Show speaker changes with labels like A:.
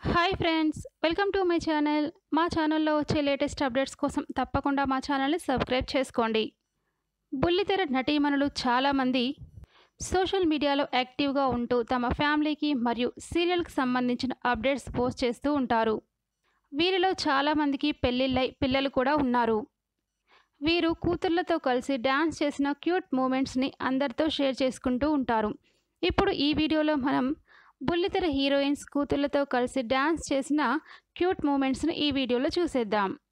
A: hi friends welcome to my channel మా ఛానల్లో వచ్చే లేటెస్ట్ అప్డేట్స్ కోసం తప్పకుండా మా ఛానల్ని సబ్స్క్రైబ్ చేసుకోండి బుల్లితెర నటీమణులు చాలామంది సోషల్ మీడియాలో యాక్టివ్గా ఉంటూ తమ ఫ్యామిలీకి మరియు సీరియల్కి సంబంధించిన అప్డేట్స్ పోస్ట్ చేస్తూ ఉంటారు వీరిలో చాలామందికి పెళ్ళిళ్ళై పిల్లలు కూడా ఉన్నారు వీరు కూతుర్లతో కలిసి డ్యాన్స్ చేసిన క్యూట్ మూమెంట్స్ని అందరితో షేర్ చేసుకుంటూ ఉంటారు ఇప్పుడు ఈ వీడియోలో మనం బుల్లితెర హీరోయిన్స్ కూతుర్లతో కలిసి డ్యాన్స్ చేసిన క్యూట్ మూమెంట్స్ని ఈ వీడియోలో చూసేద్దాం